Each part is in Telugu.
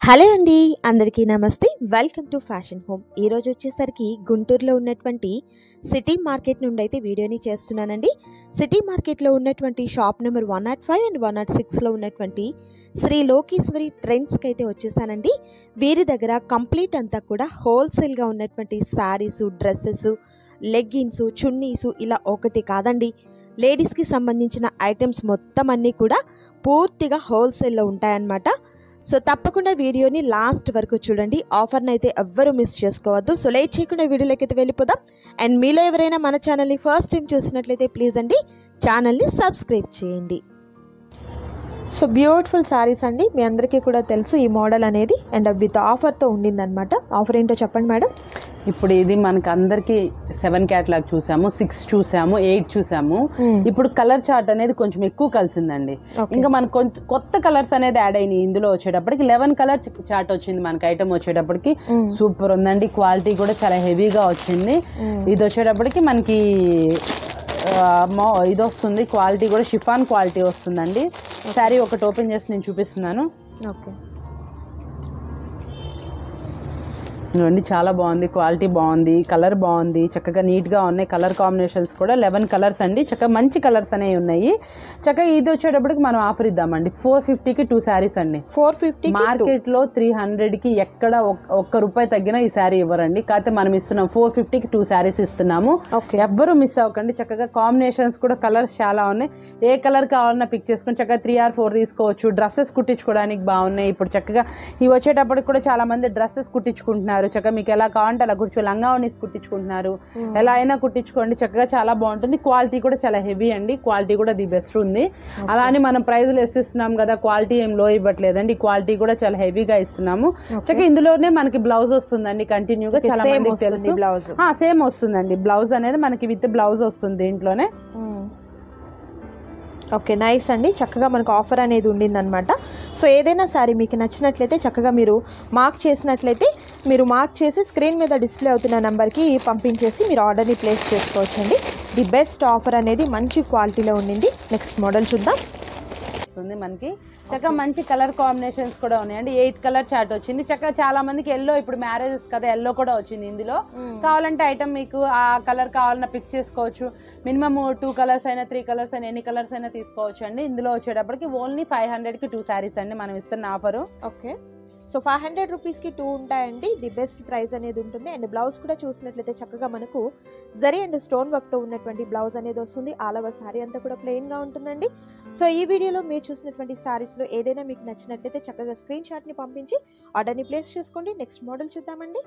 హలో అండి అందరికీ నమస్తే వెల్కమ్ టు ఫ్యాషన్ హోమ్ ఈరోజు వచ్చేసరికి గుంటూరులో ఉన్నటువంటి సిటీ మార్కెట్ నుండి అయితే వీడియోని చేస్తున్నానండి సిటీ మార్కెట్లో ఉన్నటువంటి shop number one nought five and one nought సిక్స్లో ఉన్నటువంటి శ్రీ లోకేశ్వరి ట్రెండ్స్కి అయితే వచ్చేసానండి వీరి దగ్గర కంప్లీట్ అంతా కూడా హోల్సేల్గా ఉన్నటువంటి శారీసు డ్రెస్సెస్ లెగ్గిన్స్ చున్నీసు ఇలా ఒకటి కాదండి లేడీస్కి సంబంధించిన ఐటమ్స్ మొత్తం అన్నీ కూడా పూర్తిగా హోల్సేల్లో ఉంటాయన్నమాట సో తప్పకుండా వీడియోని లాస్ట్ వరకు చూడండి ఆఫర్ని అయితే ఎవ్వరూ మిస్ చేసుకోవద్దు సో లేట్ చేయకుండా వీడియోలోకి అయితే వెళ్ళిపోదాం అండ్ మీలో ఎవరైనా మన ఛానల్ని ఫస్ట్ టైం చూసినట్లయితే ప్లీజ్ అండి ఛానల్ని సబ్స్క్రైబ్ చేయండి సో బ్యూటిఫుల్ శారీస్ అండి మీ అందరికీ కూడా తెలుసు ఈ మోడల్ అనేది అండ్ విత్ ఆఫర్తో ఉండిందనమాట ఆఫర్ ఏంటో చెప్పండి మేడం ఇప్పుడు ఇది మనకి అందరికి సెవెన్ క్యాట్లాగ్ చూసాము సిక్స్ చూసాము ఎయిట్ చూసాము ఇప్పుడు కలర్ చార్ట్ అనేది కొంచెం ఎక్కువ కలిసిందండి ఇంకా మనకు కొంచెం కొత్త కలర్స్ అనేది యాడ్ అయినాయి ఇందులో వచ్చేటప్పటికి లెవెన్ కలర్ చార్ట్ వచ్చింది మనకి ఐటమ్ వచ్చేటప్పటికి సూపర్ ఉందండి క్వాలిటీ కూడా చాలా హెవీగా వచ్చింది ఇది వచ్చేటప్పటికి మనకి ఆ, మో ఇది వస్తుంది క్వాలిటీ కూడా షిఫాన్ క్వాలిటీ వస్తుందండి శారీ ఒకటి ఓపెన్ చేసి నేను చూపిస్తున్నాను ఓకే ఇవ్వండి చాలా బాగుంది క్వాలిటీ బాగుంది కలర్ బాగుంది చక్కగా నీట్గా ఉన్నాయి కలర్ కాంబినేషన్స్ కూడా లెవెన్ కలర్స్ అండి చక్కగా మంచి కలర్స్ అనేవి ఉన్నాయి చక్కగా ఇది వచ్చేటప్పటికి మనం ఆఫర్ ఇద్దామండి ఫోర్ ఫిఫ్టీకి టూ శారీస్ అండి ఫోర్ ఫిఫ్టీ మార్కెట్లో త్రీ హండ్రెడ్కి ఎక్కడ ఒక్- ఒక్క రూపాయి తగ్గినా ఈ శారీ ఇవ్వరండి కాకపోతే మనం ఇస్తున్నాం ఫోర్ ఫిఫ్టీకి టూ శారీస్ ఇస్తున్నాము ఓకే ఎవ్వరూ మిస్ అవ్వకండి చక్కగా కాంబినేషన్స్ కూడా కలర్స్ చాలా ఉన్నాయి ఏ కలర్ కావాలన్నా పిక్ చేసుకొని చక్కగా త్రీ ఆర్ ఫోర్ తీసుకోవచ్చు డ్రెస్సెస్ కుట్టించుకోవడానికి బాగున్నాయి ఇప్పుడు చక్కగా ఇవి వచ్చేటప్పటికి కూడా చాలా మంది డ్రెస్సెస్ కుట్టించుకుంటున్నారు చక్కగా మీకు ఎలా కావాలంటే అలా కూర్చో లంగా ఉన్నీస్ కుట్టించుకుంటున్నారు ఎలా అయినా కుట్టించుకోండి చక్కగా చాలా బాగుంటుంది క్వాలిటీ కూడా చాలా హెవీ అండి క్వాలిటీ కూడా ది బెస్ట్ ఉంది అలా అని మనం ప్రైజులు వేసిస్తున్నాం కదా క్వాలిటీ ఏం లో ఇవ్వట్లేదండి క్వాలిటీ కూడా చాలా హెవీగా ఇస్తున్నాము చక్కగా ఇందులోనే మనకి బ్లౌజ్ వస్తుందండి కంటిన్యూగా చాలా సేమ్ మందికి వస్తుంది తెలుసు బ్లౌజ్ సేమ్ వస్తుందండి బ్లౌజ్ అనేది మనకి విత్ బ్లౌజ్ వస్తుంది దీంట్లోనే ఓకే నైస్ అండి చక్కగా మనకు ఆఫర్ అనేది ఉండిందనమాట సో ఏదైనా సారీ మీకు నచ్చినట్లయితే చక్కగా మీరు మార్క్ చేసినట్లయితే మీరు మార్క్ చేసి స్క్రీన్ మీద డిస్ప్లే అవుతున్న నెంబర్కి పంపించేసి మీరు ఆర్డర్ని ప్లేస్ చేసుకోవచ్చండి ది బెస్ట్ ఆఫర్ అనేది మంచి క్వాలిటీలో ఉండింది నెక్స్ట్ మోడల్ చూద్దాం వస్తుంది మనకి చక్కగా మంచి కలర్ కాంబినేషన్స్ కూడా ఉన్నాయండి ఎయిత్ కలర్ చార్ట్ వచ్చింది చక్కగా చాలా మందికి ఎల్లో ఇప్పుడు మ్యారేజెస్ కదా ఎల్లో కూడా వచ్చింది ఇందులో కావాలంటే ఐటమ్ మీకు ఆ కలర్ కావాలన్నా పిక్ చేసుకోవచ్చు మినిమం టూ కలర్స్ అయినా త్రీ కలర్స్ అయినా ఎన్ని కలర్స్ అయినా తీసుకోవచ్చు అండి ఇందులో వచ్చేటప్పటికి ఓన్లీ ఫైవ్ హండ్రెడ్కి టూ శారీస్ అండి మనం ఇస్తున్న offer okay so five hundred రూపీస్కి టూ ఉంటాయండి ది బెస్ట్ ప్రైస్ అనేది ఉంటుంది అండ్ బ్లౌజ్ కూడా చూసినట్లయితే చక్కగా మనకు జరీ అండ్ స్టోన్ వర్క్తో ఉన్నటువంటి బ్లౌజ్ అనేది వస్తుంది ఆల్ ఓవర్ శారీ అంతా కూడా ప్లెయిన్గా ఉంటుందండి సో ఈ వీడియోలో మీరు చూసినటువంటి శారీస్లో ఏదైనా మీకు నచ్చినట్లయితే చక్కగా స్క్రీన్ షాట్ని పంపించి ఆర్డర్ని ప్లేస్ చేసుకోండి నెక్స్ట్ మోడల్ చూద్దామండి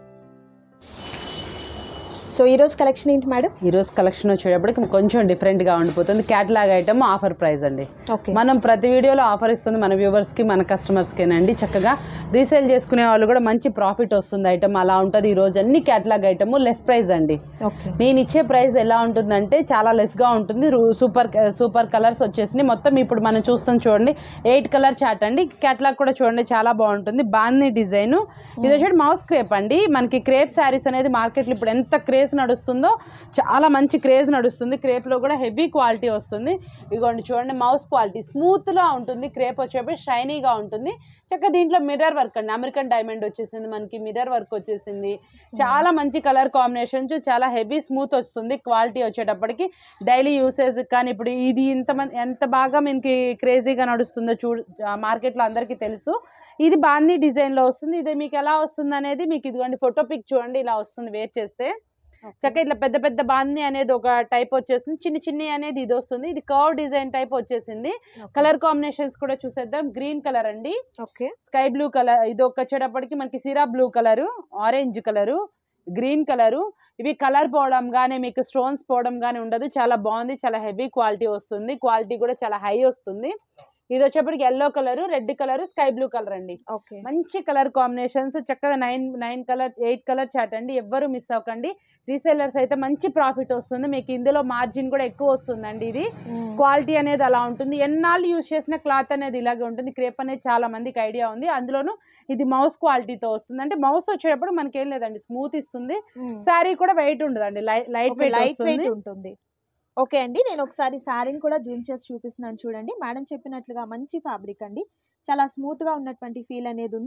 సో ఈరోజు కలెక్షన్ ఏంటి మేడం ఈ రోజు కలెక్షన్ వచ్చేటప్పటికి కొంచెం డిఫరెంట్గా ఉండిపోతుంది క్యాట్లాగ్ ఐటమ్ ఆఫర్ ప్రైస్ అండి ఓకే మనం ప్రతి వీడియోలో ఆఫర్ ఇస్తుంది మన వ్యూవర్స్కి మన కస్టమర్స్కేనండి చక్కగా రీసేల్ చేసుకునే వాళ్ళు కూడా మంచి ప్రాఫిట్ వస్తుంది ఐటమ్ అలా ఉంటుంది ఈ రోజు అన్ని క్యాట్లాగ్ ఐటమ్ లెస్ ప్రైస్ అండి ఓకే నేను ఇచ్చే ప్రైస్ ఎలా ఉంటుందంటే చాలా లెస్గా ఉంటుంది రు- సూపర్ సూపర్ కలర్స్ వచ్చేసినాయి మొత్తం ఇప్పుడు మనం చూస్తాం చూడండి ఎయిట్ కలర్ చాట్ అండి క్యాట్లాగ్ కూడా చూడండి చాలా బాగుంటుంది బాగుంది డిజైన్ ఇది వచ్చేసి మౌస్ క్రేప్ అండి మనకి క్రేప్ శారీస్ అనేది మార్కెట్లో ఇప్పుడు ఎంత క్రేజ్ నడుస్తుందో చాలా మంచి క్రేజ్ నడుస్తుంది క్రేప్లో కూడా హెవీ క్వాలిటీ వస్తుంది ఇదిగోండి చూడండి మౌస్ క్వాలిటీ స్మూత్గా ఉంటుంది క్రేప్ వచ్చేటప్పుడు షైనీగా ఉంటుంది చక్కగా దీంట్లో మిర్రర్ వర్క్ అండి అమెరికన్ డైమండ్ వచ్చేసింది మనకి మిర్రర్ వర్క్ వచ్చేసింది చాలా మంచి కలర్ కాంబినేషన్స్ చాలా హెవీ స్మూత్ వస్తుంది క్వాలిటీ వచ్చేటప్పటికి డైలీ యూసేజ్ కానీ ఇప్పుడు ఇది ఇంతమంది ఎంత బాగా మనకి క్రేజీగా నడుస్తుందో చూ మార్కెట్లో అందరికీ తెలుసు ఇది బాగుంది డిజైన్లో వస్తుంది ఇది మీకు ఎలా వస్తుంది అనేది మీకు ఇదిగోండి ఫోటో పిక్ చూడండి ఇలా వస్తుంది వేర్ చేస్తే చక్కగా ఇట్లా పెద్ద పెద్ద బాంది అనేది ఒక టైప్ వచ్చేసింది చిన్న చిన్ని అనేది ఇది వస్తుంది ఇది కర్వ్ డిజైన్ టైప్ వచ్చేసింది కలర్ కాంబినేషన్స్ కూడా చూసేద్దాం గ్రీన్ కలర్ అండి ఓకే స్కై బ్లూ కలర్ ఇది ఒక వచ్చేటప్పటికి మనకి సిరా blue colour orange colour green colour ఇవి కలర్ పోవడం కానీ మీకు స్టోన్స్ పోవడం కానీ ఉండదు చాలా బాగుంది చాలా హెవీ క్వాలిటీ వస్తుంది క్వాలిటీ కూడా చాలా హై వస్తుంది ఇది వచ్చేప్పటికి yellow colour red colour sky blue colour అండి ఓకే మంచి కలర్ కాంబినేషన్స్ చక్కగా nine nine colour eight colour chart అండి ఎవ్వరు మిస్ అవ్వకండి రీసేలర్స్ అయితే మంచి ప్రాఫిట్ వస్తుంది మీకు ఇందులో మార్జిన్ కూడా ఎక్కువ వస్తుందండి ఇది క్వాలిటీ అనేది అలా ఉంటుంది ఎన్నాళ్ళు యూజ్ చేసిన క్లాత్ అనేది ఇలాగే ఉంటుంది క్రేప్ అనేది చాలా మందికి ఐడియా ఉంది అందులోనూ ఇది మౌస్ క్వాలిటీతో వస్తుంది అంటే మౌస్ వచ్చేటప్పుడు మనకి ఏం లేదండి స్మూత్ ఇస్తుంది శారీ కూడా వెయిట్ ఉండదండి light light weight light weight వస్తుంది ఉంటుంది ఓకే అండి నేను ఒకసారి శారీని కూడా జూమ్ చేసి చూపిస్తున్నాను చూడండి మేడం చెప్పినట్లుగా మంచి ఫ్యాబ్రిక్ అండి చాలా స్మూత్ గా ఉన్నటువంటి ఫీల్ అనేది ఉంది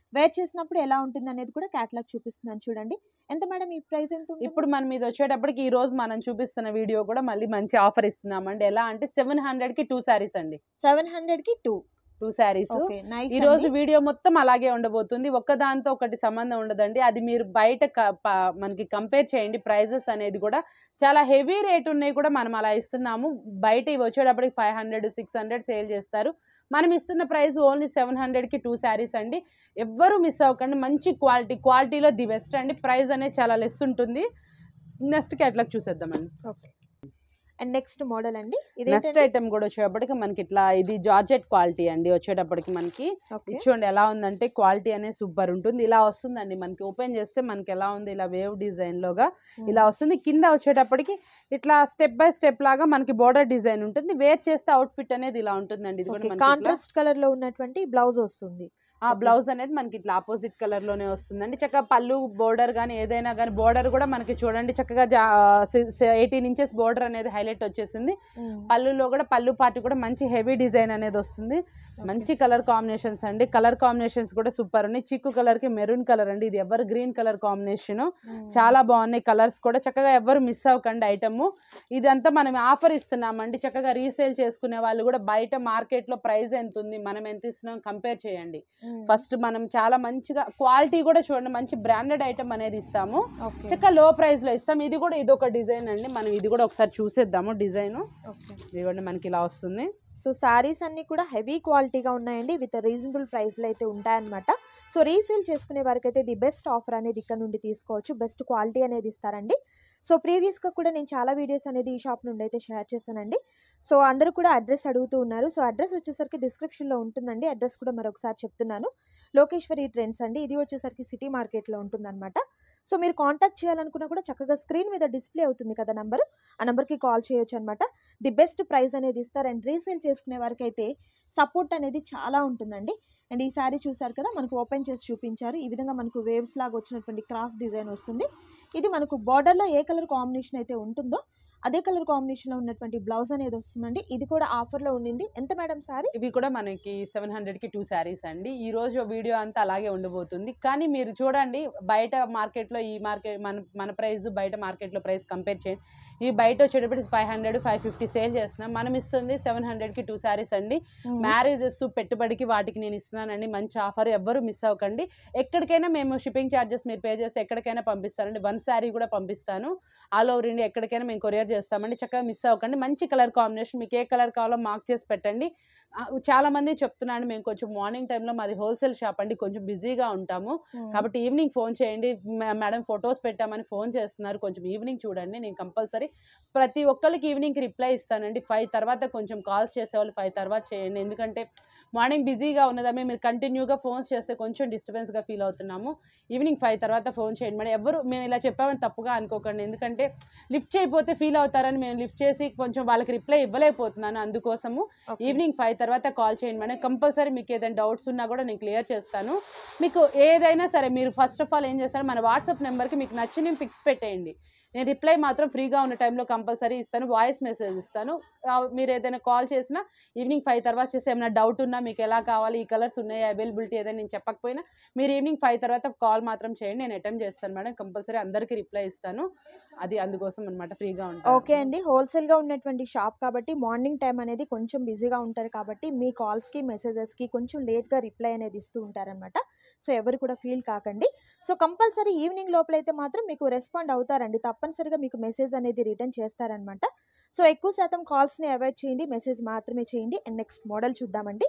వేర్ చేసినప్పుడు ఎలా ఉంటుంది అనేది కూడా క్యాటలాగ్ చూపిస్తున్నాను చూడండి ఎంత మేడం ఈ ప్రైస్ ఎంత ఉంటుంది ఇప్పుడు మనం ఇది వచ్చేటప్పటికి ఈ రోజు మనం చూపిస్తున్న వీడియో కూడా మళ్ళీ మంచి ఆఫర్ ఇస్తున్నామండి ఎలా అంటే సెవెన్ హండ్రెడ్ కి టూ శారీస్ అండి సెవెన్ హండ్రెడ్ కి two two saris okay nice ఈ రోజు వీడియో మొత్తం అలాగే ఉండబోతుంది ఒక్క దాంతో ఒకటి సంబంధం ఉండదండి అది మీరు బయట క- ప- మనకి కంపేర్ చేయండి ప్రైజెస్ అనేది కూడా చాలా హెవీ రేట్ ఉన్నాయి కూడా మనం అలా ఇస్తున్నాము బయట ఇవి వచ్చేటప్పటికి five hundred six hundred sale చేస్తారు మనం ఇస్తున్న ప్రైస్ ఓన్లీ సెవెన్ హండ్రెడ్కి టూ శారీస్ అండి ఎవ్వరూ మిస్ అవ్వకండి మంచి క్వాలిటీ క్వాలిటీలో ది బెస్ట్ అండి ప్రైస్ అనేది చాలా లెస్ ఉంటుంది నెక్స్ట్ క్యాట్లాగ్ చూసేద్దామండి ఓకే అండ్ నెక్స్ట్ మోడల్ అండి నెక్స్ట్ ఇది ఐటమ్ కూడా వచ్చేటప్పటికి మనకి ఇట్లా ఇది జార్జెట్ క్వాలిటీ అండి వచ్చేటప్పటికి మనకి ఓకే ఇది చూడండి ఎలా ఉందంటే క్వాలిటీ అనేది సూపర్ ఉంటుంది ఇలా వస్తుందండి మనకి ఓపెన్ చేస్తే మనకి ఎలా ఉంది ఇలా వేవ్ డిజైన్ లోగా ఇలా వస్తుంది కింద వచ్చేటప్పటికి ఇట్లా స్టెప్ బై స్టెప్ లాగా మనకి బోర్డర్ డిజైన్ ఉంటుంది వేర్ చేస్తే అవుట్ ఫిట్ అనేది ఇలా ఉంటుందండి ఇది కూడా మనకి ఇట్లా- కాంట్రాస్ట్ కలర్ లో ఉన్నటువంటి బ్లౌజ్ వస్తుంది ఆ Okay. బ్లౌజ్ అనేది మనకి ఇట్లా ఆపోజిట్ కలర్ లోనే వస్తుందండి చక్కగా పళ్ళు బోర్డర్ కానీ ఏదైనా కానీ బోర్డర్ కూడా మనకి చూడండి చక్కగా ఎయిటీన్ ఇంచెస్ బోర్డర్ అనేది హైలైట్ వచ్చేసింది పళ్ళులో కూడా పళ్ళు పాటి కూడా మంచి హెవీ డిజైన్ అనేది వస్తుంది మంచి కలర్ కాంబినేషన్స్ అండి కలర్ కాంబినేషన్స్ కూడా సూపర్ ఉన్నాయి చిక్కు కలర్ కి మెరూన్ కలర్ అండి ఇది ఎవరు గ్రీన్ కలర్ కాంబినేషన్ చాలా బాగున్నాయి కలర్స్ కూడా చక్కగా ఎవరు మిస్ అవ్వకండి ఐటమ్ ఇదంతా మనం ఆఫర్ ఇస్తున్నామండి చక్కగా రీసేల్ చేసుకునే వాళ్ళు కూడా బయట మార్కెట్ లో ప్రైస్ ఎంత ఉంది మనం ఎంత ఇస్తున్నాం కంపేర్ చేయండి ఫస్ట్ మనం చాలా మంచిగా క్వాలిటీ కూడా చూడండి మంచి బ్రాండెడ్ ఐటమ్ అనేది ఇస్తాము ఓకే చక్కగా లో ప్రైస్ లో ఇస్తాం ఇది కూడా ఇది ఒక డిజైన్ అండి మనం ఇది కూడా ఒకసారి చూసేద్దాము డిజైన్ ఓకే ఇది కూడా మనకి ఇలా వస్తుంది సో సారీస్ అన్ని కూడా హెవీ క్వాలిటీగా ఉన్నాయండి విత్ రీజనబుల్ ప్రైస్లో అయితే ఉంటాయన్నమాట సో రీసేల్ చేసుకునే వారికి అయితే ది బెస్ట్ ఆఫర్ అనేది ఇక్కడ నుండి తీసుకోవచ్చు బెస్ట్ క్వాలిటీ అనేది ఇస్తారండి సో ప్రీవియస్గా కూడా నేను చాలా వీడియోస్ అనేది ఈ షాప్ నుండి అయితే షేర్ చేశానండి సో అందరూ కూడా అడ్రస్ అడుగుతూ ఉన్నారు సో అడ్రస్ వచ్చేసరికి డిస్క్రిప్షన్లో ఉంటుందండి అడ్రస్ కూడా మరొకసారి చెప్తున్నాను లోకేశ్వరి ట్రెండ్స్ అండి ఇది వచ్చేసరికి సిటీ మార్కెట్లో ఉంటుందన్నమాట సో మీరు కాంటాక్ట్ చేయాలనుకున్నా కూడా చక్కగా స్క్రీన్ మీద డిస్ప్లే అవుతుంది కదా నెంబర్ ఆ నెంబర్కి కాల్ చేయొచ్చు అనమాట ది బెస్ట్ ప్రైస్ అనేది ఇస్తారు అండ్ రీసేల్ చేసుకునే వారికి అయితే సపోర్ట్ అనేది చాలా ఉంటుందండి అండ్ ఈ సారీ చూసారు కదా మనకు ఓపెన్ చేసి చూపించారు ఈ విధంగా మనకు వేవ్స్ లాగా వచ్చినటువంటి క్రాస్ డిజైన్ వస్తుంది ఇది మనకు బార్డర్లో ఏ కలర్ కాంబినేషన్ అయితే ఉంటుందో అదే కలర్ కాంబినేషన్లో ఉన్నటువంటి బ్లౌజ్ అనేది వస్తుందండి ఇది కూడా ఆఫర్లో ఉండింది ఎంత మేడం సారీ ఇవి కూడా మనకి సెవెన్ హండ్రెడ్ కి టూ శారీస్ అండి ఈ రోజు వీడియో అంతా అలాగే ఉండబోతుంది కానీ మీరు చూడండి బయట మార్కెట్ లో ఈ మార్కెట్ మన మన ప్రైస్ బయట మార్కెట్ లో ప్రైస్ కంపేర్ చేయండి ఈ బయట వచ్చేటప్పుడు five hundred five fifty sale చేస్తున్నాం మనం ఇస్తుంది సెవెన్ హండ్రెడ్ కి టూ శారీస్ అండి మ్యారేజెస్ పెట్టుబడికి వాటికి నేను ఇస్తున్నానండి మంచి ఆఫర్ ఎవ్వరు మిస్ అవ్వకండి ఎక్కడికైనా మేము షిప్పింగ్ ఛార్జెస్ మీరు పే చేస్తే ఎక్కడికైనా పంపిస్తానండి వన్ శారీ కూడా పంపిస్తాను ఆల్ ఓవర్ ఇండియా ఎక్కడికైనా మేము కొరియర్ చేస్తామండి చక్కగా మిస్ అవ్వకండి మంచి కలర్ కాంబినేషన్ మీకు ఏ కలర్ కావాలో మార్క్ చేసి పెట్టండి ఆ, చాలా మంది చెప్తున్నాను మేము కొంచెం మార్నింగ్ టైంలో మాది హోల్సేల్ షాప్ అండి కొంచెం బిజీగా ఉంటాము కాబట్టి ఈవినింగ్ ఫోన్ చేయండి మే- మేడం ఫొటోస్ పెట్టామని ఫోన్ చేస్తున్నారు కొంచెం ఈవినింగ్ చూడండి నేను కంపల్సరీ ప్రతి ఒక్కరికి ఈవినింగ్కి రిప్లై ఇస్తానండి ఫైవ్ తర్వాత కొంచెం కాల్స్ చేసేవాళ్ళు ఫైవ్ తర్వాత చేయండి ఎందుకంటే మార్నింగ్ బిజీగా ఉన్నదమ్మే మీరు కంటిన్యూగా ఫోన్స్ చేస్తే కొంచెం డిస్టర్బెన్స్గా ఫీల్ అవుతున్నాము ఈవినింగ్ ఫైవ్ తర్వాత ఫోన్ చేయండి మేడం ఎవరు మేము ఇలా చెప్పామని తప్పుగా అనుకోకండి ఎందుకంటే లిఫ్ట్ చేయకపోతే ఫీల్ అవుతారని మేము లిఫ్ట్ చేసి కొంచెం వాళ్ళకి రిప్లై ఇవ్వలేకపోతున్నాను అందుకోసము ఈవినింగ్ ఫైవ్ తర్వాత కాల్ చేయండి మేడం కంపల్సరీ మీకు ఏదైనా డౌట్స్ ఉన్నా కూడా నేను క్లియర్ చేస్తాను మీకు ఏదైనా సరే మీరు ఫస్ట్ ఆఫ్ ఆల్ ఏం చేస్తారు మన వాట్సాప్ నెంబర్కి మీకు నచ్చిన పిక్స్ పెట్టేయండి నేను రిప్లై మాత్రం ఫ్రీగా ఉన్న టైంలో కంపల్సరీ ఇస్తాను వాయిస్ మెసేజ్ ఇస్తాను ఆ, మీరు ఏదైనా కాల్ చేసినా ఈవినింగ్ ఫైవ్ తర్వాత చేస్తే ఏమైనా డౌట్ ఉన్నా మీకు ఎలా కావాలి ఈ కలర్స్ ఉన్నాయి అవైలబిలిటీ ఏదైనా నేను చెప్పకపోయినా మీరు ఈవినింగ్ ఫైవ్ తర్వాత కాల్ మాత్రం చేయండి నేను అటెంప్ట్ చేస్తాను మేడం కంపల్సరీ అందరికీ రిప్లై ఇస్తాను అది అందుకోసం అనమాట ఫ్రీగా ఉంటాను ఓకే అండి హోల్సేల్గా ఉన్నటువంటి షాప్ కాబట్టి మార్నింగ్ టైం అనేది కొంచెం బిజీగా ఉంటారు కాబట్టి మీ కాల్స్కి మెసేజెస్కి కొంచెం లేట్గా రిప్లై అనేది ఇస్తూ ఉంటారనమాట సో ఎవరు కూడా ఫీల్ కాకండి సో కంపల్సరీ ఈవినింగ్ లోపలైతే మాత్రం మీకు రెస్పాండ్ అవుతారండి తప్పనిసరిగా మీకు మెసేజ్ అనేది రిటర్న్ చేస్తారనమాట సో ఎక్కువ శాతం కాల్స్ని అవాయిడ్ చేయండి మెసేజ్ మాత్రమే చేయండి అండ్ నెక్స్ట్ మోడల్ చూద్దామండి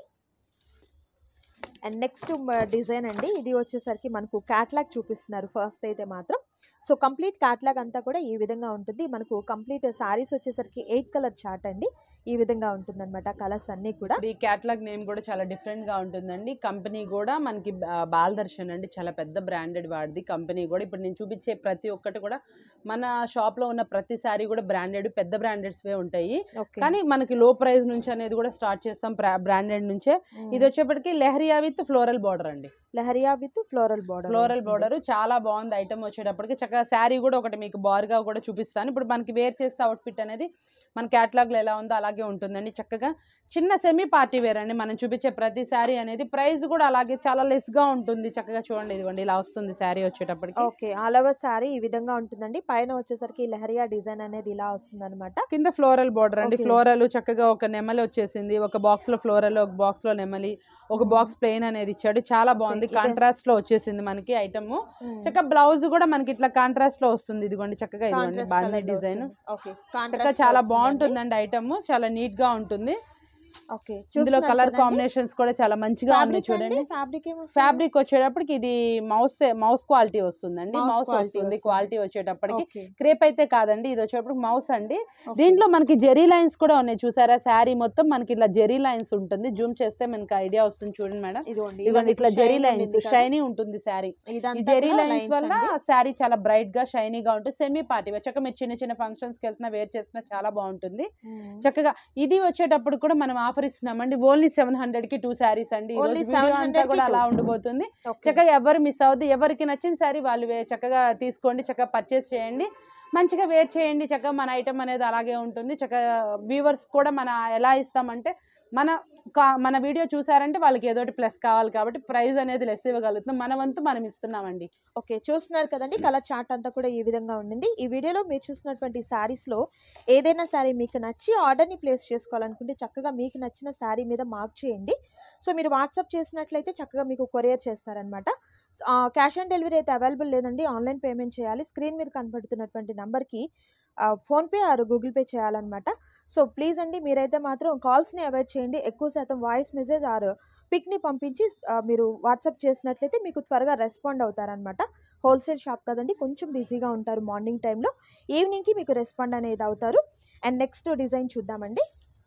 అండ్ నెక్స్ట్ డిజైన్ అండి ఇది వచ్చేసరికి మనకు క్యాట్లాగ్ చూపిస్తున్నారు ఫస్ట్ అయితే మాత్రం సో కంప్లీట్ క్యాట్లాగ్ అంతా కూడా ఈ విధంగా ఉంటుంది మనకు కంప్లీట్ సారీస్ వచ్చేసరికి ఎయిట్ కలర్ చార్ట్ అండి ఈ విధంగా ఉంటుంది అనమాట కలర్స్ అన్నీ కూడా ఇప్పుడు ఈ క్యాటలాగ్ నేమ్ కూడా చాలా డిఫరెంట్ గా ఉంటుందండి కంపెనీ కూడా మనకి బా- బాలదర్శన్ అండి చాలా పెద్ద బ్రాండెడ్ వాడిది కంపెనీ కూడా ఇప్పుడు నేను చూపించే ప్రతి ఒక్కటి కూడా మన షాప్ లో ఉన్న ప్రతి సారీ కూడా బ్రాండెడ్ పెద్ద బ్రాండెడ్స్ వే ఉంటాయి ఓకే కానీ మనకి లో ప్రైస్ నుంచి అనేది కూడా స్టార్ట్ చేస్తాం బ్రాండెడ్ నుంచే ఇది వచ్చేప్పటికి లెహరియా విత్ ఫ్లోరల్ బార్డర్ అండి leheriya with floral border floral border చాలా బాగుంది ఐటమ్ వచ్చేటప్పటికి చక్కగా శారీ కూడా ఒకటి మీకు బార్గా కూడా చూపిస్తాను ఇప్పుడు మనకి వేర్ చేస్తే అవుట్ఫిట్ అనేది మన క్యాటలాగ్లో ఎలా ఉందో అలాగే ఉంటుందండి చక్కగా చిన్న సెమీ పార్టీ వేర్ అండి మనం చూపించే ప్రతి శారీ అనేది ప్రైస్ కూడా అలాగే చాలా లెస్ గా ఉంటుంది చక్కగా చూడండి ఇదిగోండి ఇలా వస్తుంది శారీ వచ్చేటప్పటికి ఓకే ఆల్ ఓవర్ సారీ ఈ విధంగా ఉంటుందండి పైన వచ్చేసరికి లహరియా డిజైన్ అనేది ఇలా వస్తుంది అనమాట కింద ఫ్లోరల్ బోర్డర్ అండి Okay. ఫ్లోరల్ చక్కగా ఒక నెమలి వచ్చేసింది ఒక బాక్స్ లో ఫ్లోరల్ ఒక బాక్స్ లో నెమలి ఒక Hmm. బాక్స్ ప్లెయిన్ అనేది ఇచ్చాడు చాలా బాగుంది ఇదే. కాంట్రాస్ట్ లో వచ్చేసింది మనకి ఐటమ్ చక్కగా బ్లౌజ్ కూడా మనకి ఇట్లా కాంట్రాస్ట్ లో వస్తుంది ఇదిగోండి చక్కగా ఇదిగోండి బాగుంది డిజైన్ ఓకే చక్కగా చాలా బాగుంటుందండి ఐటమ్ చాలా నీట్ గా ఉంటుంది ఓకే ఇందులో కలర్ కాంబినేషన్స్ కూడా చాలా మంచిగా ఉన్నాయి చూడండి ఫ్యాబ్రిక్ ఫ్యాబ్రిక్ వచ్చేటప్పటికి ఇది మౌస్ మౌస్ క్వాలిటీ వస్తుందండి Mouse మౌస్ quality వస్తుంది వస్తుంది. క్వాలిటీ వచ్చేటప్పటికి ఓకే క్రేప్ అయితే కాదండి ఇది వచ్చేటప్పటికి మౌస్ అండి దీంట్లో మనకి జెరీ లైన్స్ కూడా ఉన్నాయి చూసారా శారీ మొత్తం మనకి ఇట్లా జెరీ లైన్స్ ఉంటుంది జూమ్ చేస్తే మనకి ఐడియా వస్తుంది చూడండి మేడం ఇదిగోండి ఇదిగోండి ఇట్లా జెరీ లైన్స్ షైనీ ఉంటుంది శారీ ఈ జెరీ లైన్స్ వల్ల శారీ చాలా బ్రైట్ గా షైనీగా ఉంటుంది సెమీ పార్టీ చక్కగా మీరు చిన్న చిన్న ఫంక్షన్స్ కి వెళ్తున్నా వేర్ చేసినా చాలా బాగుంటుంది చక్కగా ఇది వచ్చేటప్పుడు కూడా మనం ఆఫర్ ఇస్తున్నామండి ఓన్లీ సెవెన్ హండ్రెడ్ కి టూ శారీస్ అండి ఈ Only రోజు వీడియో 700 అంతా కి కూడా two. అలా ఉండిపోతుంది చక్కగా ఎవరు మిస్ అవ్వద్దు ఎవరికి నచ్చిన శారీ వాళ్ళు వే- చక్కగా తీసుకోండి చక్కగా పర్చేస్ చేయండి మంచిగా వేర్ చేయండి చక్కగా మన ఐటమ్ అనేది అలాగే ఉంటుంది చక్కగా వ్యూవర్స్ కూడా మన ఎలా ఇస్తామంటే మన కా- మన వీడియో చూసారంటే వాళ్ళకి ఏదో ప్లస్ కావాలి కాబట్టి ప్రైస్ అనేది లెస్ ఇవ్వగలుగుతున్నాం మన వంతు మనం ఇస్తున్నామండి ఓకే చూస్తున్నారు కదండి కలర్ చార్ట్ అంతా కూడా ఈ విధంగా ఉండింది ఈ వీడియోలో మీరు చూసినటువంటి sarees లో ఏదైనా శారీ మీకు నచ్చి ఆర్డర్ని ప్లేస్ చేసుకోవాలనుకుంటే చక్కగా మీకు నచ్చిన శారీ మీద మార్క్ చేయండి సో మీరు వాట్సాప్ చేసినట్లయితే చక్కగా మీకు కొరియర్ చేస్తారనమాట క్యాష్ ఆన్ డెలివరీ అయితే అవైలబుల్ లేదండి ఆన్లైన్ పేమెంట్ చేయాలి స్క్రీన్ మీద కనపడుతున్నటువంటి నెంబర్కి ఫోన్పే ఆర్ గూగుల్ పే చేయాలన్నమాట సో ప్లీజ్ అండి మీరైతే మాత్రం కాల్స్ని అవాయిడ్ చేయండి ఎక్కువ శాతం వాయిస్ మెసేజ్ ఆర్ పిక్ని పంపించి ఆ, మీరు వాట్సాప్ చేసినట్లయితే మీకు త్వరగా రెస్పాండ్ అవుతారనమాట హోల్సేల్ షాప్ కదండి కొంచెం బిజీగా ఉంటారు మార్నింగ్ టైంలో ఈవినింగ్కి మీకు రెస్పాండ్ అనేది అవుతారు అండ్ నెక్స్ట్ డిజైన్ చూద్దామండి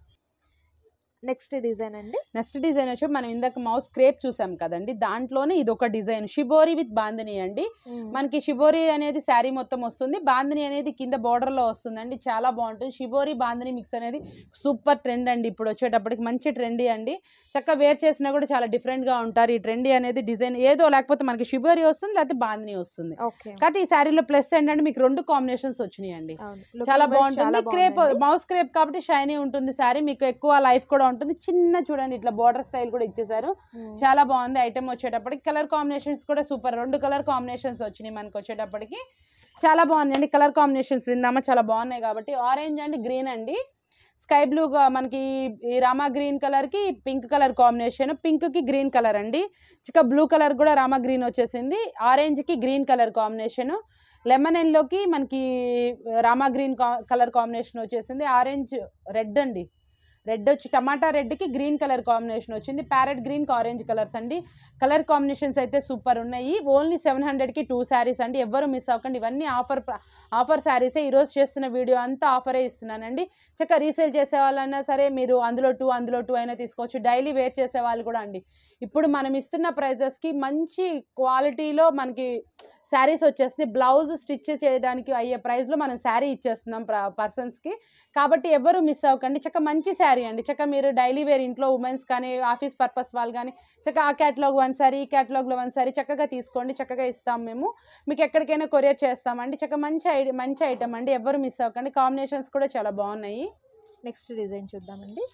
నెక్స్ట్ డిజైన్ అండి నెక్స్ట్ డిజైన్ వచ్చి మనం ఇందాక మౌస్ క్రేప్ చూసాం కదండి దాంట్లోనే ఇది ఒక డిజైన్ షిబోరి విత్ బాందిని అండి మనకి షిబోరి అనేది శారీ మొత్తం వస్తుంది బాందిని అనేది కింద border లో వస్తుందండి చాలా బాగుంటుంది షిబోరి బాందిని మిక్స్ అనేది సూపర్ ట్రెండ్ అండి ఇప్పుడు వచ్చేటప్పటికి మంచి ట్రెండీ అండి చక్కగా వేర్ చేసినా కూడా చాలా different గా ఉంటారు ఈ ట్రెండీ అనేది డిజైన్ ఏదో లేకపోతే మనకి షిబోరి వస్తుంది లేకపోతే బాందిని వస్తుంది ఓకే కాకపోతే ఈ శారీలో ప్లస్ ఏంటంటే మీకు రెండు కాంబినేషన్స్ వచ్చినాయండి చాలా బాగుంటుంది క్రేప్ మౌస్ క్రేప్ కాబట్టి షైనీ ఉంటుంది శారీ మీకు ఎక్కువ లైఫ్ కూడా ఉంటుంది చిన్న చూడండి ఇట్లా బార్డర్ స్టైల్ కూడా ఇచ్చేసారు చాలా బాగుంది ఐటమ్ వచ్చేటప్పటికి కలర్ కాంబినేషన్స్ కూడా సూపర్ రెండు కలర్ కాంబినేషన్స్ వచ్చినాయి మనకి వచ్చేటప్పటికి చాలా బాగుంది అండి కలర్ కాంబినేషన్స్ విందామా చాలా బాగున్నాయి కాబట్టి ఆరెంజ్ అండ్ గ్రీన్ అండి స్కై బ్లూ మనకి ఈ రామా గ్రీన్ కలర్ కి పింక్ కలర్ కాంబినేషన్ పింక్ కి గ్రీన్ కలర్ అండి చిక్క బ్లూ కలర్ కూడా రామా గ్రీన్ వచ్చేసింది ఆరెంజ్ కి గ్రీన్ కలర్ కాంబినేషన్ లెమన్ ఎల్లోకి మనకి రామా గ్రీన్ కలర్ కాంబినేషన్ వచ్చేసింది ఆరెంజ్ రెడ్ అండి రెడ్ వచ్చి టమాటా రెడ్కి గ్రీన్ కలర్ కాంబినేషన్ వచ్చింది ప్యారెట్ గ్రీన్ ఆరెంజ్ కలర్స్ అండి కలర్ కాంబినేషన్స్ అయితే సూపర్ ఉన్నాయి ఓన్లీ సెవెన్ హండ్రెడ్కి టూ శారీస్ అండి ఎవ్వరు మిస్ అవ్వకండి ఇవన్నీ ఆఫర్ ఆఫర్ శారీసే ఈరోజు చేస్తున్న వీడియో అంతా ఆఫరే ఇస్తున్నానండి చక్కగా రీసేల్ చేసే వాళ్ళైనా సరే మీరు అందులో టూ అందులో టూ అయినా తీసుకోవచ్చు డైలీ వేర్ చేసే వాళ్ళు కూడా అండి ఇప్పుడు మనం ఇస్తున్న ప్రైజెస్కి మంచి క్వాలిటీలో మనకి శారీస్ వచ్చేస్తుంది బ్లౌజ్ స్టిచ్ చేయడానికి అయ్యే ప్రైస్లో మనం శారీ ఇచ్చేస్తున్నాం పర్సన్స్కి కాబట్టి ఎవరు మిస్ అవ్వకండి చక్క మంచి శారీ అండి చక్క మీరు డైలీ వేర్ ఇంట్లో ఉమెన్స్ కానీ ఆఫీస్ పర్పస్ వాళ్ళు కానీ చక్క ఆ క్యాటలాగ్ వన్ సారీ ఈ క్యాటలాగ్లో వన్ సారీ చక్కగా తీసుకోండి చక్కగా ఇస్తాం మేము మీకు ఎక్కడికైనా కొరియర్ చేస్తామండి చక్క మంచి ఐ మంచి ఐటమ్ అండి ఎవరు మిస్ అవ్వకండి కాంబినేషన్స్ కూడా చాలా బాగున్నాయి నెక్స్ట్ డిజైన్ చూద్దామండి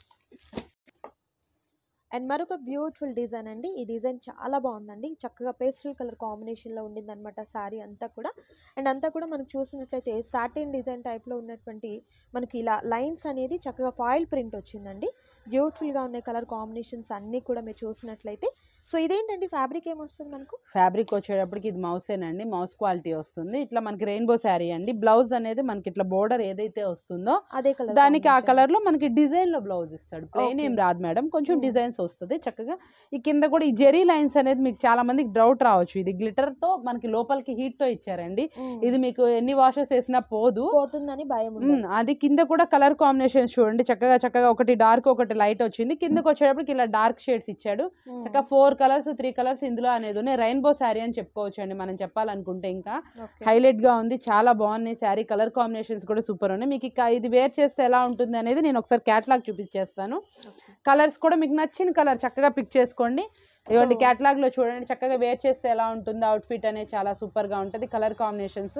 అండ్ మరొక బ్యూటిఫుల్ డిజైన్ అండి ఈ డిజైన్ చాలా బాగుందండి చక్కగా పేస్టల్ కలర్ కాంబినేషన్లో ఉండింది అనమాట శారీ అంతా కూడా అండ్ అంతా కూడా మనకు చూసినట్లయితే సాటిన్ డిజైన్ టైప్లో ఉన్నటువంటి మనకి ఇలా లైన్స్ అనేది చక్కగా ఫాయిల్ ప్రింట్ వచ్చిందండి బ్యూటిఫుల్గా ఉన్నాయి కలర్ కాంబినేషన్స్ అన్నీ కూడా మీరు చూసినట్లయితే సో ఇదేంటండి ఫ్యాబ్రిక్ ఏమొస్తుంది మనకు ఫ్యాబ్రిక్ వచ్చేటప్పటికి ఇది మౌసేనండి మౌస్ క్వాలిటీ వస్తుంది ఇట్లా మనకి రెయిన్బో శారీ అండి బ్లౌజ్ అనేది మనకి ఇట్లా బోర్డర్ ఏదైతే వస్తుందో అదే కలర్ దానికి ఆ కలర్ లో మనకి డిజైన్ లో బ్లౌజ్ ఇస్తాడు ప్లెయిన్ Okay. ఏం రాదు మేడం కొంచెం Hmm. డిజైన్స్ వస్తుంది చక్కగా ఈ కింద కూడా ఈ జెరీ లైన్స్ అనేది మీకు చాలా మందికి డౌట్ రావచ్చు ఇది గ్లిటర్ తో మనకి లోపలికి హీట్ తో ఇచ్చారండి ఇది మీకు ఎన్ని వాషెస్ వేసినా పోదు పోతుందని భయం మ్మ్. ఉండదు అది కింద కూడా కలర్ కాంబినేషన్స్ చూడండి చక్కగా చక్కగా ఒకటి డార్క్ ఒకటి లైట్ వచ్చింది కిందకి వచ్చేటప్పటికి ఇలా డార్క్ షేడ్స్ ఇచ్చాడు మ్మ్. చక్కగా ఫోర్ కలర్స్ త్రీ కలర్స్ ఇందులో అనేది ఉన్నాయి రెయిన్బో శారీ అని చెప్పుకోవచ్చు అండి మనం చెప్పాలనుకుంటే ఇంకా Okay. హైలైట్ గా ఉంది చాలా బాగున్నాయి శారీ కలర్ కాంబినేషన్స్ కూడా సూపర్ ఉన్నాయి మీకు ఇక ఇది వేర్ చేస్తే ఎలా ఉంటుంది అనేది నేను ఒకసారి క్యాటలాగ్ చూపించేస్తాను Okay. కలర్స్ కూడా మీకు నచ్చిన కలర్ చక్కగా పిక్ చేసుకోండి ఇవ్వండి So- క్యాటలాగ్ లో చూడండి చక్కగా వేర్ చేస్తే ఎలా ఉంటుంది అవుట్ఫిట్ అనేది చాలా సూపర్ గా ఉంటుంది కలర్ కాంబినేషన్స్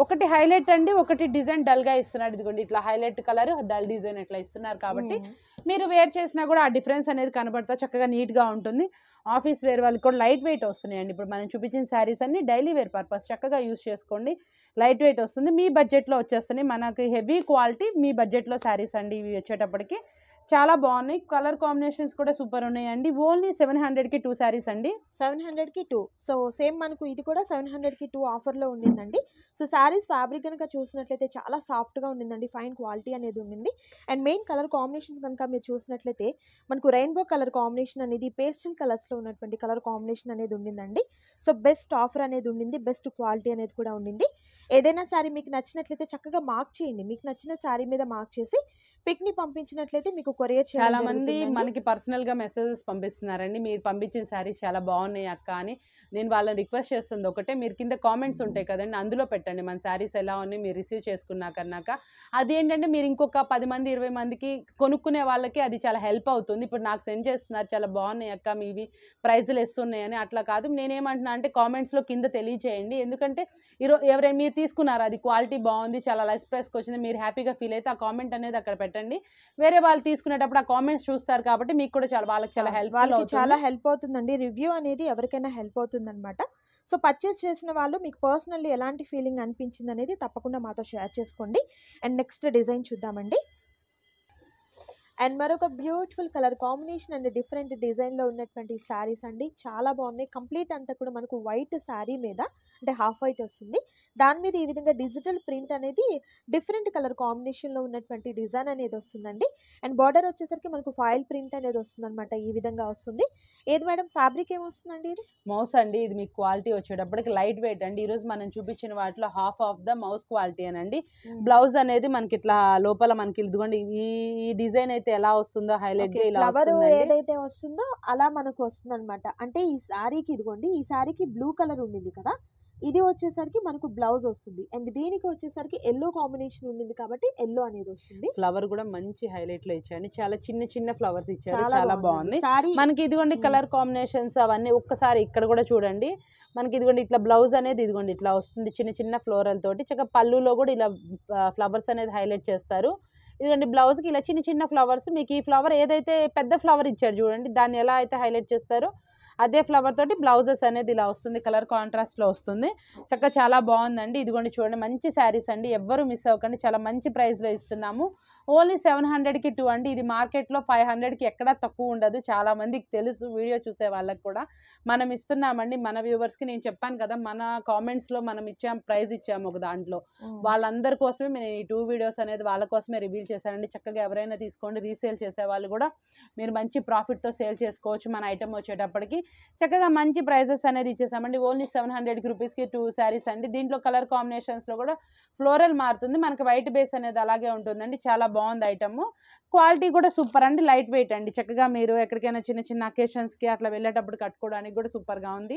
ఒకటి హైలైట్ అండి ఒకటి డిజైన్ డల్ గా ఇస్తున్నాడు ఇదిగోండి ఇట్లా హైలైట్ కలర్ డల్ డిజైన్ ఇట్లా ఇస్తున్నారు కాబట్టి మీరు వేర్ చేసినా కూడా ఆ డిఫరెన్స్ అనేది కనబడతా చక్కగా నీట్ గా ఉంటుంది ఆఫీస్ వేర్ వాళ్ళకి కూడా లైట్ వెయిట్ వస్తున్నాయండి ఇప్పుడు మనం చూపించిన శారీస్ అన్ని డైలీ వేర్ పర్పస్ చక్కగా యూస్ చేసుకోండి లైట్ వెయిట్ వస్తుంది మీ బడ్జెట్లో వచ్చేస్తున్నాయి మనకి హెవీ క్వాలిటీ మీ బడ్జెట్లో శారీస్ అండి ఇవి వచ్చేటప్పటికి చాలా బాగున్నాయి కలర్ కాంబినేషన్స్ కూడా సూపర్ ఉన్నాయండి ఓన్లీ సెవెన్ హండ్రెడ్కి టూ శారీస్ అండి సెవెన్ హండ్రెడ్కి టూ సో సేమ్ మనకు ఇది కూడా సెవెన్ హండ్రెడ్కి టూ ఆఫర్లో ఉండిందండి సో శారీస్ ఫ్యాబ్రిక్ కనుక చూసినట్లయితే చాలా సాఫ్ట్గా ఉండిందండి ఫైన్ క్వాలిటీ అనేది ఉండింది అండ్ మెయిన్ కలర్ కాంబినేషన్ కనుక మీరు చూసినట్లయితే మనకు రెయిన్బో కలర్ కాంబినేషన్ అనేది పేస్టల్ కలర్స్లో ఉన్నటువంటి కలర్ కాంబినేషన్ అనేది ఉండిందండి సో బెస్ట్ ఆఫర్ అనేది ఉండింది బెస్ట్ క్వాలిటీ అనేది కూడా ఉండింది ఏదైనా శారీ మీకు నచ్చినట్లయితే చక్కగా మార్క్ చేయండి మీకు నచ్చిన శారీ మీద మార్క్ చేసి పిక్ని పంపించినట్లయితే మీకు కొరియర్ చాలా మంది మనకి పర్సనల్ గా మెసేజెస్ పంపిస్తున్నారండి మీరు పంపించిన శారీస్ చాలా బాగున్నాయి అక్క అని నేను వాళ్ళని రిక్వెస్ట్ చేస్తుంది ఒకటే మీరు కింద కామెంట్స్ ఉంటాయి కదండి అందులో పెట్టండి మన శారీస్ ఎలా ఉన్నాయి మీరు రిసీవ్ చేసుకున్నాకన్నాక అది ఏంటంటే మీరు ఇంకొక పది మంది ఇరవై మందికి కొనుక్కునే వాళ్ళకి అది చాలా హెల్ప్ అవుతుంది ఇప్పుడు నాకు సెండ్ చేస్తున్నారు చాలా బాగున్నాయి అక్క మీవి ప్రైజులు ఇస్తున్నాయని అట్లా కాదు నేనేమంటున్నా అంటే కామెంట్స్లో కింద తెలియచేయండి ఎందుకంటే ఈరోజు ఎవరైనా మీరు తీసుకున్నారు అది క్వాలిటీ బాగుంది చాలా లైస్ ప్రైస్కి వచ్చింది మీరు హ్యాపీగా ఫీల్ అయితే ఆ కామెంట్ అనేది అక్కడ పెట్టండి వేరే వాళ్ళు తీసుకునేటప్పుడు ఆ కామెంట్స్ చూస్తారు కాబట్టి మీకు కూడా చాలా వాళ్ళకి చాలా హెల్ప్ వాళ్ళకి చాలా హెల్ప్ అవుతుందండి రివ్యూ అనేది ఎవరికైనా హెల్ప్ అవుతుందన్నమాట సో పర్చేస్ చేసిన వాళ్ళు మీకు పర్సనల్లీ ఎలాంటి ఫీలింగ్ అనిపించింది అనేది తప్పకుండా మాతో షేర్ చేసుకోండి అండ్ నెక్స్ట్ డిజైన్ చూద్దామండి అండ్ మరొక beautiful colour combination and different డిజైన్లో ఉన్నటువంటి శారీస్ అండి చాలా బాగున్నాయి కంప్లీట్ అంతా కూడా మనకు వైట్ శారీ మీద అంటే హాఫ్ వైట్ వస్తుంది దాని మీద ఈ విధంగా డిజిటల్ ప్రింట్ అనేది డిఫరెంట్ కలర్ కాంబినేషన్లో ఉన్నటువంటి డిజైన్ అనేది వస్తుందండి అండ్ బార్డర్ వచ్చేసరికి మనకు ఫాయిల్ ప్రింట్ అనేది వస్తుంది అనమాట ఈ విధంగా వస్తుంది ఏది మేడం ఫ్యాబ్రిక్ ఏమొస్తుందండి ఇది మౌస్ అండి ఇది మీకు క్వాలిటీ వచ్చేటప్పటికి లైట్ వెయిట్ అండి ఈరోజు మనం చూపించిన వాటిలో half of the mouse quality అనండి బ్లౌజ్ అనేది మనకి ఇట్లా లోపల మనకి ఇదిగోండి ఈ ఈ డిజైన్ అయితే ఎలా వస్తుందో హైలైట్ గా ఇలా ఫ్లవర్ వస్తుందండి ఏదైతే వస్తుందో అలా మనకు వస్తుంది అనమాట అంటే ఈ శారీకి ఇదిగోండి ఈ శారీకి బ్లూ కలర్ ఉండింది కదా ఇది వచ్చేసరికి మనకు బ్లౌజ్ వస్తుంది అండ్ దీనికి వచ్చేసరికి ఎల్లో కాంబినేషన్ ఉండింది కాబట్టి ఎల్లో అనేది వస్తుంది ఫ్లవర్ కూడా మంచి హైలైట్ లో ఇచ్చారండి చాలా చిన్న చిన్న ఫ్లవర్స్ ఇచ్చారు చాలా బాగుంది సారీ మనకి ఇదిగోండి మ్మ్. కలర్ కాంబినేషన్స్ అవన్నీ ఒక్కసారి ఇక్కడ కూడా చూడండి మనకి ఇదిగోండి ఇట్లా బ్లౌజ్ అనేది ఇదిగోండి ఇట్లా వస్తుంది చిన్న చిన్న ఫ్లోరల్ తోటి చక్కగా పళ్ళులో కూడా ఇలా ఫ్లవర్స్ అనేది హైలైట్ చేస్తారు ఇదిగోండి బ్లౌజ్కి ఇలా చిన్న చిన్న ఫ్లవర్స్ మీకు ఈ ఫ్లవర్ ఏదైతే పెద్ద ఫ్లవర్ ఇచ్చారు చూడండి దాన్ని ఎలా అయితే హైలైట్ చేస్తారో అదే ఫ్లవర్ తోటి బ్లౌజెస్ అనేది ఇలా వస్తుంది కలర్ కాంట్రాస్ట్లో వస్తుంది చక్కగా చాలా బాగుందండి ఇదిగోండి చూడండి మంచి శారీస్ అండి ఎవ్వరు మిస్ అవ్వకండి చాలా మంచి ప్రైస్లో ఇస్తున్నాము ఓన్లీ సెవెన్ హండ్రెడ్కి టూ అండి ఇది మార్కెట్లో ఫైవ్ హండ్రెడ్కి ఎక్కడా తక్కువ ఉండదు చాలా మందికి తెలుసు వీడియో చూసే వాళ్ళకి కూడా మనం ఇస్తున్నామండి మన వ్యూవర్స్కి నేను చెప్పాను కదా మన కామెంట్స్లో మనం ఇచ్చాం ప్రైస్ ఇచ్చాము ఒక దాంట్లో వాళ్ళందరి కోసమే నేను ఈ టూ వీడియోస్ అనేది వాళ్ళ కోసమే రివీల్ చేశానండి చక్కగా ఎవరైనా తీసుకోండి రీసేల్ చేసే వాళ్ళు కూడా మీరు మంచి ప్రాఫిట్తో సేల్ చేసుకోవచ్చు మన ఐటమ్ వచ్చేటప్పటికి చక్కగా మంచి ప్రైజెస్ అనేది ఇచ్చేసామండి ఓన్లీ సెవెన్ హండ్రెడ్ రూపీస్కి టూ శారీస్ అండి దీంట్లో కలర్ కాంబినేషన్స్లో కూడా ఫ్లోరల్ మారుతుంది మనకి వైట్ బేస్ అనేది అలాగే ఉంటుందండి చాలా బాగుంది ఐటమ్ క్వాలిటీ కూడా సూపర్ అండి లైట్ వెయిట్ అండి చక్కగా మీరు ఎక్కడికైనా చిన్న చిన్న అకేషన్స్కి అట్లా వెళ్ళేటప్పుడు కట్టుకోవడానికి కూడా సూపర్గా ఉంది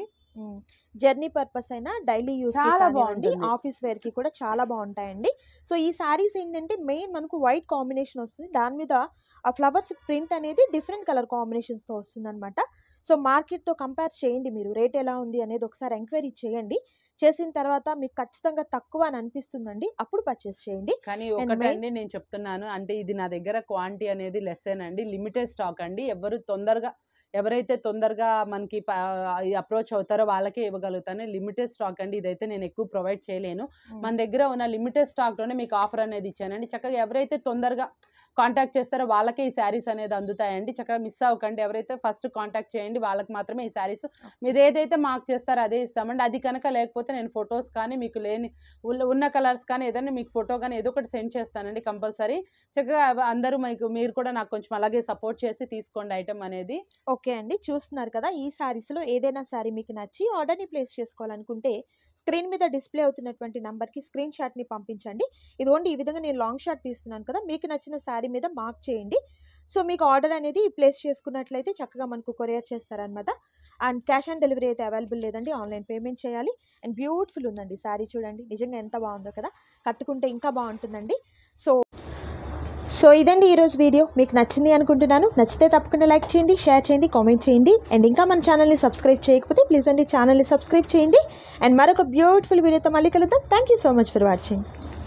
జర్నీ పర్పస్ అయినా డైలీ యూస్ చాలా బాగుంది బాగుంటుంది. ఆఫీస్ వేర్ కి కూడా చాలా బాగుంటాయండి సో ఈ సారీస్ ఏంటంటే మెయిన్ మనకు వైట్ కాంబినేషన్ వస్తుంది దాని మీద ఆ ఫ్లవర్స్ ప్రింట్ అనేది డిఫరెంట్ కలర్ కాంబినేషన్స్ తో వస్తుంది అనమాట సో మార్కెట్ తో కంపేర్ చేయండి మీరు రేట్ ఎలా ఉంది అనేది ఒకసారి ఎంక్వైరీ చేయండి చేసిన తర్వాత మీకు ఖచ్చితంగా తక్కువ అని అనిపిస్తుందండి అప్పుడు పర్చేస్ చేయండి కానీ And ఒకటే main- అండి నేను చెప్తున్నాను అంటే ఇది నా దగ్గర క్వాంటిటీ అనేది లెస్సేనండి లిమిటెడ్ స్టాక్ అండి ఎవరు తొందరగా ఎవరైతే తొందరగా మనకి అప్రోచ్ అవుతారో వాళ్ళకే ఇవ్వగలుగుతాను లిమిటెడ్ స్టాక్ అండి ఇదైతే నేను ఎక్కువ ప్రొవైడ్ చేయలేను మన దగ్గర ఉన్న లిమిటెడ్ స్టాక్లోనే మీకు ఆఫర్ అనేది ఇచ్చానండి చక్కగా ఎవరైతే తొందరగా కాంటాక్ట్ చేస్తారో వాళ్ళకే ఈ శారీస్ అనేది అందుతాయండి చక్కగా మిస్ అవ్వకండి ఎవరైతే ఫస్ట్ కాంటాక్ట్ చేయండి వాళ్ళకి మాత్రమే ఈ శారీస్ మీరు ఏదైతే మార్క్ చేస్తారో అదే ఇస్తామండి అది కనుక లేకపోతే నేను ఫొటోస్ కానీ మీకు లేని ఉన్న- ఉన్న కలర్స్ కానీ ఏదైనా మీకు ఫోటో కానీ ఏదో ఒకటి సెండ్ చేస్తానండి కంపల్సరీ చక్కగా అవ- అందరూ మీకు మీరు కూడా నాకు కొంచెం అలాగే సపోర్ట్ చేసి తీసుకోండి ఐటమ్ అనేది ఓకే అండి చూస్తున్నారు కదా ఈ శారీస్లో ఏదైనా శారీ మీకు నచ్చి ఆర్డర్ని ప్లేస్ చేసుకోవాలనుకుంటే స్క్రీన్ మీద డిస్ప్లే అవుతున్నటువంటి నంబర్కి స్క్రీన్ షాట్ని పంపించండి ఇదిగోండి ఈ విధంగా నేను లాంగ్ షాట్ తీస్తున్నాను కదా మీకు నచ్చిన శారీ మీద మార్క్ చేయండి సో మీకు ఆర్డర్ అనేది ప్లేస్ చేసుకున్నట్లయితే చక్కగా మనకు కొరియర్ చేస్తారనమాట అండ్ క్యాష్ ఆన్ డెలివరీ అయితే అవైలబుల్ లేదండి ఆన్లైన్ పేమెంట్ చేయాలి అండ్ బ్యూటిఫుల్ ఉందండి శారీ చూడండి నిజంగా ఎంత బాగుందో కదా కట్టుకుంటే ఇంకా బాగుంటుందండి సో సో ఇదండి ఈరోజు వీడియో మీకు నచ్చింది అనుకుంటున్నాను నచ్చితే తప్పకుండా లైక్ చేయండి షేర్ చేయండి కామెంట్ చేయండి అండ్ ఇంకా మన ఛానల్ని సబ్స్క్రైబ్ చేయకపోతే ప్లీజ్ అండి ఛానల్ని సబ్స్క్రైబ్ చేయండి అండ్ మరొక బ్యూటిఫుల్ వీడియోతో మళ్ళీ కలుద్దాం thank you so much for watching